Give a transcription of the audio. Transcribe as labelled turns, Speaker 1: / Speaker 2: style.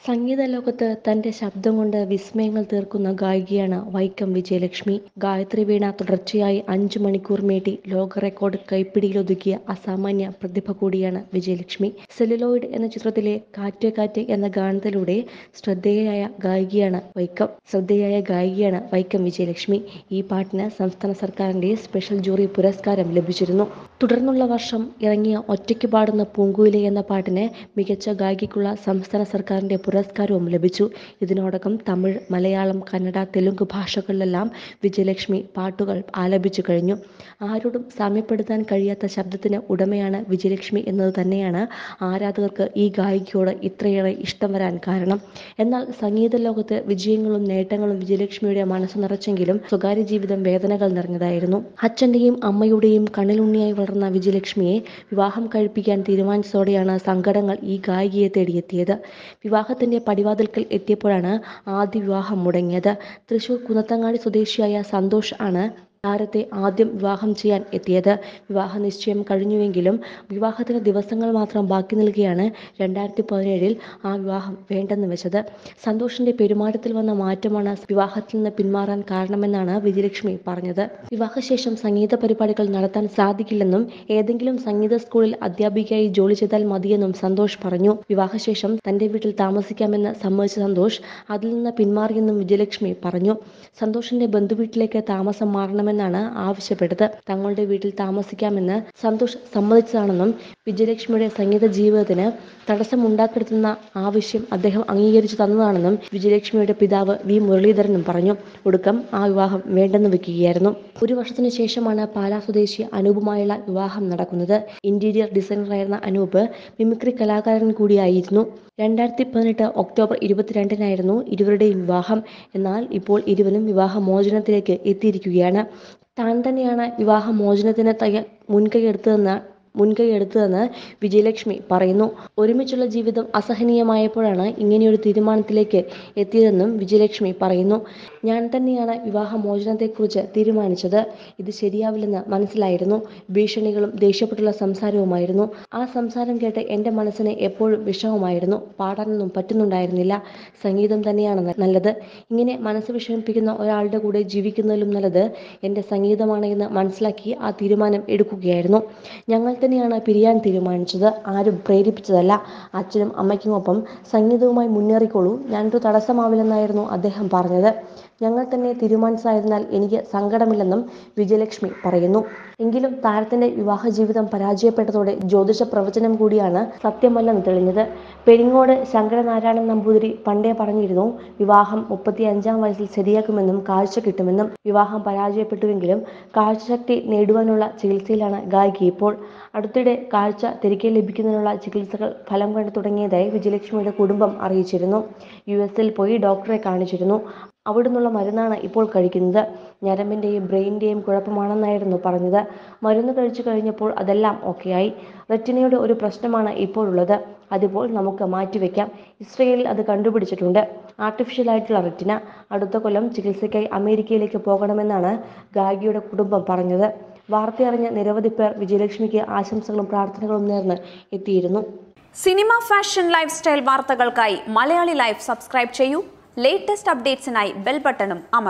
Speaker 1: സംഗീത ലോകത്ത് തന്റെ ശബ്ദം കൊണ്ട് വിസ്മയങ്ങൾ തീർക്കുന്ന ഗായികയാണ് വൈക്കം വിജയലക്ഷ്മി ഗായത്രി വീണ തുടർച്ചയായി അഞ്ചു മണിക്കൂർ മേടി ലോക റെക്കോർഡ് കൈപ്പിടിയിലൊതുക്കിയ അസാമാന്യ പ്രതിഭ കൂടിയാണ് വിജയലക്ഷ്മി സെല്ലുലോയിഡ് എന്ന ചിത്രത്തിലെ കാറ്റ് കാറ്റ് എന്ന ഗാനത്തിലൂടെ ശ്രദ്ധേയയായ ഗായികയാണ് വൈക്കം ശ്രദ്ധേയയായ ഗായികയാണ് വൈക്കം വിജയലക്ഷ്മി ഈ പാട്ടിന് സംസ്ഥാന സർക്കാരിന്റെ സ്പെഷ്യൽ ജൂറി പുരസ്കാരം ലഭിച്ചിരുന്നു തുടർന്നുള്ള വർഷം ഇറങ്ങിയ ഒറ്റയ്ക്ക് പാടുന്ന പൂങ്കുയിലെ എന്ന പാട്ടിന് മികച്ച ഗായികയ്ക്കുള്ള സംസ്ഥാന സർക്കാരിന്റെ പുരസ്കാരവും ലഭിച്ചു ഇതിനോടകം തമിഴ് മലയാളം കന്നഡ തെലുങ്ക് ഭാഷകളിലെല്ലാം വിജയലക്ഷ്മി പാട്ടുകൾ ആലപിച്ചു കഴിഞ്ഞു ആരോടും സാമ്യപ്പെടുത്താൻ കഴിയാത്ത ശബ്ദത്തിന് ഉടമയാണ് വിജയലക്ഷ്മി എന്നത് തന്നെയാണ് ആരാധകർക്ക് ഈ ഗായികയോട് ഇത്രയേറെ ഇഷ്ടം വരാൻ കാരണം എന്നാൽ സംഗീത ലോകത്ത് വിജയങ്ങളും നേട്ടങ്ങളും വിജയലക്ഷ്മിയുടെ മനസ്സ് നിറച്ചെങ്കിലും സ്വകാര്യ ജീവിതം വേദനകൾ നിറഞ്ഞതായിരുന്നു അച്ഛന്റെയും അമ്മയുടെയും കണ്ണിലുണ്ണിയായി വളർന്ന വിജയലക്ഷ്മിയെ വിവാഹം കഴിപ്പിക്കാൻ തീരുമാനിച്ചതോടെയാണ് സങ്കടങ്ങൾ ഈ ഗായികയെ തേടിയെത്തിയത് വിവാഹത്തിന്റെ പടിവാതിൽക്കൽ എത്തിയപ്പോഴാണ് ആദ്യ വിവാഹം മുടങ്ങിയത് തൃശൂർ കുന്നത്തങ്ങാടി സ്വദേശിയായ സന്തോഷ് ആണ് താരത്തെ ആദ്യം വിവാഹം ചെയ്യാൻ എത്തിയത് വിവാഹ നിശ്ചയം കഴിഞ്ഞുവെങ്കിലും വിവാഹത്തിന് ദിവസങ്ങൾ മാത്രം ബാക്കി നിൽക്കെയാണ് രണ്ടായിരത്തി പതിനേഴിൽ ആ വിവാഹം വേണ്ടെന്ന് വെച്ചത് സന്തോഷിന്റെ പെരുമാറ്റത്തിൽ വന്ന മാറ്റമാണ് വിവാഹത്തിൽ നിന്ന് പിന്മാറാൻ കാരണമെന്നാണ് വിജയലക്ഷ്മി പറഞ്ഞത് വിവാഹശേഷം സംഗീത പരിപാടികൾ നടത്താൻ സാധിക്കില്ലെന്നും ഏതെങ്കിലും സംഗീത സ്കൂളിൽ അധ്യാപികയായി ജോലി ചെയ്താൽ മതിയെന്നും സന്തോഷ് പറഞ്ഞു വിവാഹശേഷം തന്റെ വീട്ടിൽ താമസിക്കാമെന്ന് സമ്മതിച്ച സന്തോഷ് അതിൽ നിന്ന് പിന്മാറിയെന്നും വിജയലക്ഷ്മി പറഞ്ഞു സന്തോഷിന്റെ ബന്ധുവീട്ടിലേക്ക് താമസം മാറണമെന്നാണ് ആവശ്യപ്പെട്ടത് തങ്ങളുടെ വീട്ടിൽ താമസിക്കാമെന്ന് സന്തോഷ് സമ്മതിച്ചതാണെന്നും വിജയലക്ഷ്മിയുടെ സംഗീത ജീവിതത്തിന് തടസ്സമുണ്ടാക്കരുതെന്ന ആവശ്യം അദ്ദേഹം അംഗീകരിച്ചു തന്നതാണെന്നും വിജയലക്ഷ്മിയുടെ പിതാവ് വി മുരളീധരനും പറഞ്ഞു ഒടുക്കം ആ വിവാഹം വേണ്ടെന്ന് വെക്കുകയായിരുന്നു ഒരു വർഷത്തിനു ശേഷമാണ് പാലാ സ്വദേശി അനൂപുമായുള്ള വിവാഹം നടക്കുന്നത് ഇന്റീരിയർ ഡിസൈനറായിരുന്ന അനൂപ് മിമിക്രി കലാകാരൻ കൂടിയായിരുന്നു രണ്ടായിരത്തി പതിനെട്ട് ഒക്ടോബർ ഇരുപത്തിരണ്ടിനായിരുന്നു ഇരുവരുടെയും വിവാഹം എന്നാൽ ഇപ്പോൾ ഇരുവരും വിവാഹമോചനത്തിലേക്ക് എത്തിയിരിക്കുകയാണ് താൻ തന്നെയാണ് വിവാഹമോചനത്തിന് തയ്യ മുൻകൈ എടുത്തതെന്ന് മുൻകൈ എടുത്തതെന്ന് വിജയലക്ഷ്മി പറയുന്നു ഒരുമിച്ചുള്ള ജീവിതം അസഹനീയമായപ്പോഴാണ് ഇങ്ങനെയൊരു തീരുമാനത്തിലേക്ക് എത്തിയതെന്നും വിജയലക്ഷ്മി പറയുന്നു ഞാൻ തന്നെയാണ് വിവാഹമോചനത്തെക്കുറിച്ച് തീരുമാനിച്ചത് ഇത് ശരിയാവില്ലെന്ന് മനസ്സിലായിരുന്നു ഭീഷണികളും ദേഷ്യപ്പെട്ടുള്ള സംസാരവുമായിരുന്നു ആ സംസാരം കേട്ട് എൻ്റെ മനസ്സിന് എപ്പോഴും വിഷമമായിരുന്നു പാടാനൊന്നും പറ്റുന്നുണ്ടായിരുന്നില്ല സംഗീതം തന്നെയാണ് നല്ലത് ഇങ്ങനെ മനസ്സ് വിഷമിപ്പിക്കുന്ന ഒരാളുടെ കൂടെ ജീവിക്കുന്നതിലും നല്ലത് എൻ്റെ സംഗീതമാണ് എന്ന് മനസ്സിലാക്കി ആ തീരുമാനം എടുക്കുകയായിരുന്നു ഞങ്ങൾ തന്നെയാണ് പിരിയാൻ തീരുമാനിച്ചത് ആരും പ്രേരിപ്പിച്ചതല്ല അച്ഛനും അമ്മയ്ക്കുമൊപ്പം സംഗീതവുമായി മുന്നേറിക്കോളൂ ഞാനൊരു തടസ്സമാവില്ലെന്നായിരുന്നു അദ്ദേഹം പറഞ്ഞത് ഞങ്ങൾ തന്നെ തീരുമാനിച്ചതായതിനാൽ എനിക്ക് സങ്കടമില്ലെന്നും വിജയലക്ഷ്മി പറയുന്നു എങ്കിലും താരത്തിന്റെ വിവാഹ ജീവിതം പരാജയപ്പെട്ടതോടെ ജ്യോതിഷ പ്രവചനം കൂടിയാണ് സത്യമല്ലെന്ന് തെളിഞ്ഞത് പെരിങ്ങോട് ശങ്കരനാരായണൻ നമ്പൂതിരി പണ്ടേ പറഞ്ഞിരുന്നു വിവാഹം മുപ്പത്തി അഞ്ചാം വയസ്സിൽ ശരിയാക്കുമെന്നും കാഴ്ച കിട്ടുമെന്നും വിവാഹം പരാജയപ്പെട്ടുവെങ്കിലും കാഴ്ചശക്തി നേടുവാനുള്ള ചികിത്സയിലാണ് ഗായിക ഇപ്പോൾ അടുത്തിടെ കാഴ്ച തിരികെ ലഭിക്കുന്നതിനുള്ള ചികിത്സകൾ ഫലം കണ്ടു തുടങ്ങിയതായി വിജയലക്ഷ്മിയുടെ കുടുംബം അറിയിച്ചിരുന്നു യു എസിൽ പോയി ഡോക്ടറെ കാണിച്ചിരുന്നു അവിടുന്നുള്ള മരുന്നാണ് ഇപ്പോൾ കഴിക്കുന്നത് ഞരമ്പിൻ്റെയും ബ്രെയിനിൻ്റെയും കുഴപ്പമാണെന്നായിരുന്നു പറഞ്ഞത് മരുന്ന് കഴിച്ചു കഴിഞ്ഞപ്പോൾ അതെല്ലാം ഓക്കെയായി റെറ്റിനയുടെ ഒരു പ്രശ്നമാണ് ഇപ്പോഴുള്ളത് അതിപ്പോൾ നമുക്ക് മാറ്റിവെക്കാം ഇസ്രയേലിൽ അത് കണ്ടുപിടിച്ചിട്ടുണ്ട് ആർട്ടിഫിഷ്യൽ ആയിട്ടുള്ള റെറ്റിന അടുത്ത കൊല്ലം ചികിത്സയ്ക്കായി അമേരിക്കയിലേക്ക് പോകണമെന്നാണ് ഗായികയുടെ കുടുംബം പറഞ്ഞത് വാർത്തയറിഞ്ഞ നിരവധി പേർ വിജയലക്ഷ്മിക്ക് ആശംസകളും പ്രാർത്ഥനകളും നേർന്ന് എത്തിയിരുന്നു
Speaker 2: സിനിമ ഫാഷൻ ലൈഫ് സ്റ്റൈൽ വാർത്തകൾക്കായി മലയാളി ലൈഫ് സബ്സ്ക്രൈബ് ചെയ്യൂ ലേറ്റസ്റ്റ് അപ്ഡേറ്റ്സിനായി ബെൽ ബട്ടണും അമർ